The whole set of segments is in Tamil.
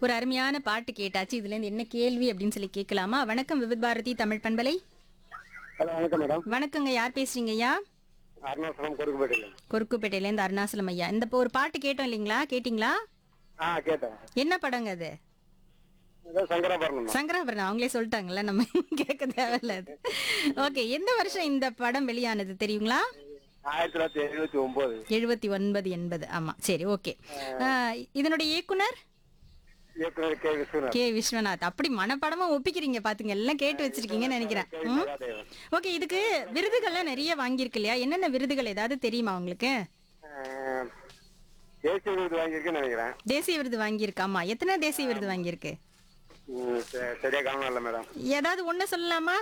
ஒரு அருமையான பாட்டு கேட்டாச்சு இதுல இருந்து என்ன கேள்வி அப்படின்னு சொல்லி கேட்கலாமா வணக்கம் விவித் பாரதி தமிழ் பண்பலை ஹலோ வணக்கம் மேடம் வணக்கங்க யார் பேசுறீங்க ஐயா அருணாசலம் கொடுக்கப்பட்டில கொருக்குப்பேட்டையில இருந்து அருணாசலம் ஐயா இந்த இப்போ ஒரு பாட்டு கேட்டோம் இல்லைங்களா கேட்டிங்களா ஆ கேட்டேன் என்ன படங்க அது ஏதோ சங்கராபரணம் தான் சங்கராபரணம் அவங்களே சொல்லிட்டாங்கல்ல நம்ம கேட்க தேவையில்ல அது ஓகே எந்த வருஷம் இந்த படம் வெளியானது தெரியுங்களா ஆயிரத்தி தொள்ளாயிரத்தி எழுபத்தி ஒன்பது எழுபத்தி ஒன்பது எண்பது ஆமா சரி ஓகே இதனுடைய இயக்குனர் இயக்குனர் கே விஸ்வநாத் கே விஸ்வநாத் அப்படி மனப்படமா ஒப்பிக்கிறீங்க பாத்துங்க எல்லாம் கேட்டு வச்சிருக்கீங்கன்னு நினைக்கிறேன் கே ம்? மகாதேவன் ஓகே இதுக்கு விருதுகள்லாம் நிறைய வாங்கியிருக்கு இல்லையா என்னென்ன விருதுகள் ஏதாவது தெரியுமா உங்களுக்கு அஹ், தேசிய விருது வாங்கியிருக்கேன்னு நினைக்கிறேன் தேசிய விருது வாங்கியிருக்கு ஆமா எத்தனை தேசிய விருது வாங்கியிருக்கு ம், ச- சரியா கவனம் இல்லை மேடம் ஏதாவது ஒண்ணு சொல்லலாமா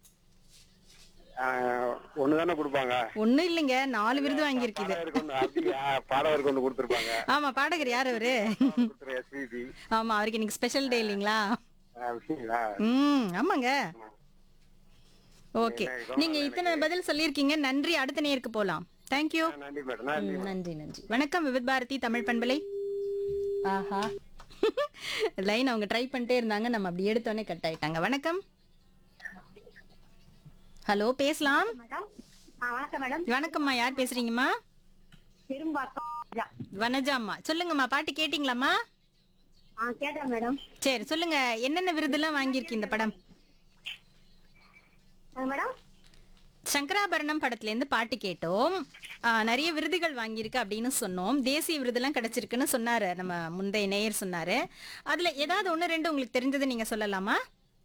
ஒன்று தானே கொடுப்பாங்க ஒண்ணு இல்லைங்க நாலு விருது வாங்கியிருக்கு இது பாடகருக்கு ஒன்று அப்படியா பாடகருக்கு ஒன்று கொடுத்துருப்பாங்க ஆமா பாடகர் யார் அவரு கொடுத்துரு எஸ்பிபி ஆமா அவருக்கு இன்னைக்கு ஸ்பெஷல் டே இல்லைங்களா அப்படிங்களா ம் ஆமாங்க ஓகே நீங்க இத்தனை பதில் சொல்லியிருக்கீங்க நன்றி அடுத்த நேருக்கு போலாம் தேங்க்யூ ஆ, நன்றி மேடம் நன்றி நன்றி நன்றி வணக்கம் விவித் பாரதி தமிழ் பண்பலை ஆஹா லைன் அவங்க ட்ரை பண்ணிட்டே இருந்தாங்க நம்ம அப்படி எடுத்தோடனே கட் ஆயிட்டாங்க வணக்கம் ஹலோ பேசலாம் மேடம் ஆ வணக்கம் மேடம் வணக்கம்மா யார் பேசுறீங்கம்மா பெரும்பாக்கம் ஜா. வனஜாம்மா சொல்லுங்கம்மா பாட்டு கேட்டிங்களாம்மா ஆ கேட்டேன் மேடம் சரி சொல்லுங்க என்னென்ன விருதெல்லாம் வாங்கியிருக்கு இந்த படம் ஆ, மேடம் சங்கராபரணம் படத்துல இருந்து பாட்டு கேட்டோம் ஆ, நிறைய விருதுகள் வாங்கியிருக்கு அப்படின்னு சொன்னோம் தேசிய விருதெல்லாம் கிடைச்சிருக்குன்னு சொன்னாரு நம்ம முந்தைய நேயர் சொன்னாரு அதுல ஏதாவது ஒண்ணு ரெண்டு உங்களுக்கு தெரிஞ்சது நீங்க சொல்லலாமா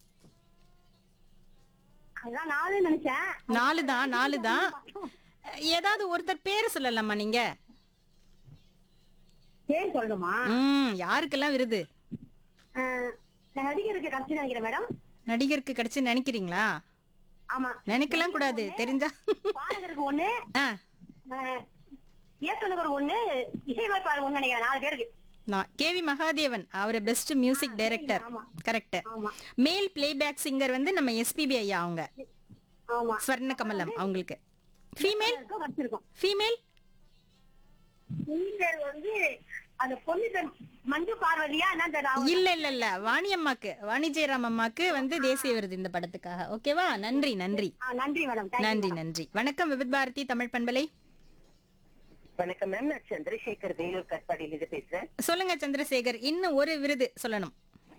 அதான் நாலு நினைச்சேன் நாலு தான் நாலு தான் ஏதாவது ஒருத்தர் பேர் சொல்லலாமா நீங்க சரி சொல்லணுமா ம் யாருக்கெல்லாம் விருது ஆ, நான் நடிகருக்கு கட்சி நினைக்கிறேன் மேடம் நடிகருக்கு கிடைச்சு நினைக்கிறீங்களா ஆமா நினைக்கலாம் கூடாது தெரிஞ்சா பாடகருக்கு ஒண்ணு ஆ ஆ, இயக்குனருக்கு ஒண்ணு இசையமைப்பாளர் ஒண்ணு நினைக்கிறேன் நாலு பேருக்கு நான் கேவி மகாதேவன் அவர் பெஸ்ட் மியூசிக் டைரக்டர் ஆமா. கரெக்ட் ஆமா மேல் பிளேபேக் சிங்கர் வந்து நம்ம எஸ்பிபி ஐயா அவங்க ஆமா ஸ்வர்ண கமலம் அவங்களுக்கு ஃபீமேல் எல்லாருக்கும் கிடைச்சிருக்கும் ஃபீமேல் நீங்கள் வந்து அந்த பொண்ணு பேர் மஞ்சு பார்வதியா என்னன்னு தெரியல அவங்க- இல்ல இல்ல இல்ல வாணி அம்மாக்கு வாணி ஜெயராம் அம்மாக்கு வந்து தேசிய விருது இந்த படத்துக்காக ஓகேவா நன்றி நன்றி ஆ, நன்றி மேடம் Thank you. நன்றி நன்றி வணக்கம் விவித் பாரதி தமிழ் பண்பலை வணக்கம் மேம் நான் சந்திரசேகர் வேலூர் கட்பாடியிலிருந்து பேசுறேன் சொல்லுங்க சந்திரசேகர் இன்னும் ஒரு விருது சொல்லணும்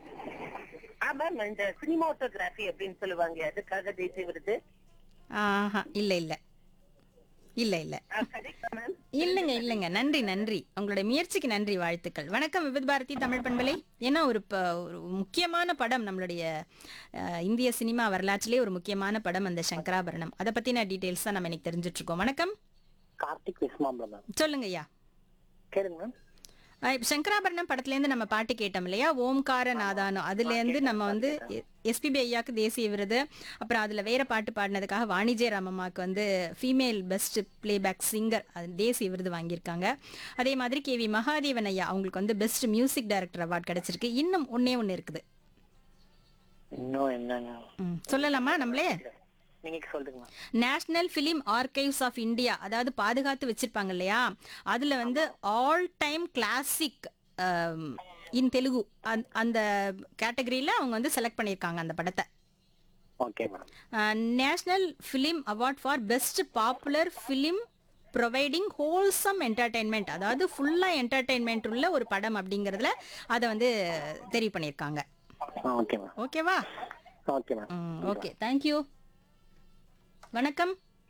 ஆ மேம் இந்த சினிமாட்டோகிராஃபி அப்படின்னு சொல்லுவாங்க அதுக்காக தேசிய விருது ஆஹா இல்ல இல்ல இல்ல இல்ல ஆ, கிடைக்குமா மேம் இல்லைங்க இல்லைங்க நன்றி நன்றி உங்களுடைய முயற்சிக்கு நன்றி வாழ்த்துக்கள் வணக்கம் விவித் பாரதி தமிழ் பண்பலை ஏன்னா ஒரு ப- ஒரு முக்கியமான படம் நம்மளுடைய அஹ், இந்திய சினிமா வரலாற்றிலே ஒரு முக்கியமான படம் அந்த சங்கராபரணம் அதை பத்தின டீடைல்ஸ் தான் நம்ம இன்னைக்கு தெரிஞ்சுட்டு இருக்கோம் வணக்கம் கார்த்திக் விஸ்மாம்பலம் மேம் சொல்லுங்க ஐயா கேளுங்க மேம் அஹ், இப்ப சங்கராபரணம் படத்துல இருந்து நம்ம பாட்டு கேட்டோம் இல்லையா ஓம்கார நாதானம் அதுல இருந்து நம்ம வந்து எஸ்பிபி ஐயாக்கு தேசிய விருது அப்புறம் அதுல வேற பாட்டு பாடினதுக்காக வாணிஜே ராமம்மாக்கு வந்து ஃபீமேல் பெஸ்ட் பிளேபேக் சிங்கர் தேசிய விருது வாங்கியிருக்காங்க அதே மாதிரி கேவி மகாதேவன் ஐயா அவங்களுக்கு வந்து பெஸ்ட் மியூசிக் டைரக்டர் அவார்ட் கிடைச்சிருக்கு இன்னும் ஒன்னே ஒன்னு இருக்குது இன்னும் என்னங்க ம், சொல்லலாமா நம்மளே நீங்க சொல்லுங்க ma'am national film archives of India அதாவது பாதுகாத்து வச்சிருப்பாங்க இல்லையா அதுல வந்து all time classic in Telugu அந்த- அந்த கேட்டகரியில அவங்க வந்து செலக்ட் பண்ணியிருக்காங்க அந்த படத்தை okay ma'am national film award for best popular film providing wholesome entertainment அதாவது ஃபுல்லாக என்டர்டெயின்மெண்ட் உள்ள ஒரு படம் அப்படிங்கிறதுல அதை வந்து தெரிவு பண்ணியிருக்காங்க ஓகே மேம் ஓகேவா ஓகே மேம் ஓகே தேங்க்யூ வணக்கம்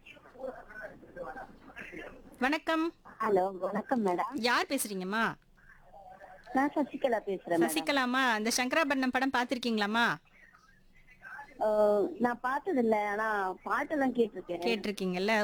வணக்கம் ஹலோ வணக்கம் மேடம் யார் பேசுறீங்கம்மா நான் சசிகலா பேசுறேன் மேடம் சசிகலாமா இந்த சங்கராபரணம் படம் பார்த்திருக்கீங்களாம்மா ஆ, நான் பார்த்தது இல்ல ஆனா பாட்டெல்லாம் கேட்டிருக்கேன் கேட்டிருக்கீங்கல்ல